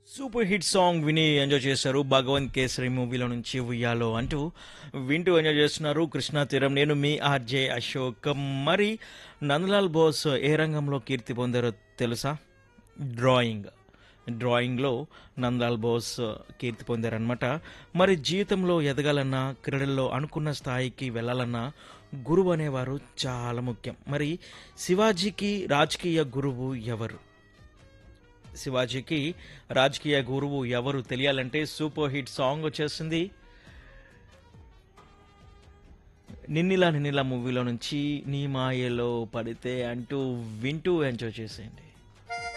super hit song విని enjoy చేశారు భగవంత్ కేసరి మూవీలో నుంచి ఉయ్యాలో అంటూ వింటూ ఎంజాయ్ చేస్తున్నారు కృష్ణా తీరం నేను మీ ఆర్జే అశోక్ మరి నందలాల్ బోస్ ఏ రంగంలో కీర్తి పొందారో తెలుసా డ్రాయింగ్ డ్రాయింగ్లో నందలాల్ బోస్ కీర్తి పొందారనమాట మరి జీవితంలో ఎదగాలన్నా క్రీడల్లో అనుకున్న స్థాయికి వెళ్ళాలన్నా గురువు అనేవారు చాలా ముఖ్యం మరి శివాజీకి రాజకీయ గురువు ఎవరు శివాజీకి రాజకీయ గురువు ఎవరు తెలియాలంటే సూపర్ హిట్ సాంగ్ వచ్చేసింది నిన్నిలా నిన్నిలా మూవీలో నుంచి నీ మాయలో పడితే అంటూ వింటూ ఎంజాయ్ చేసేయండి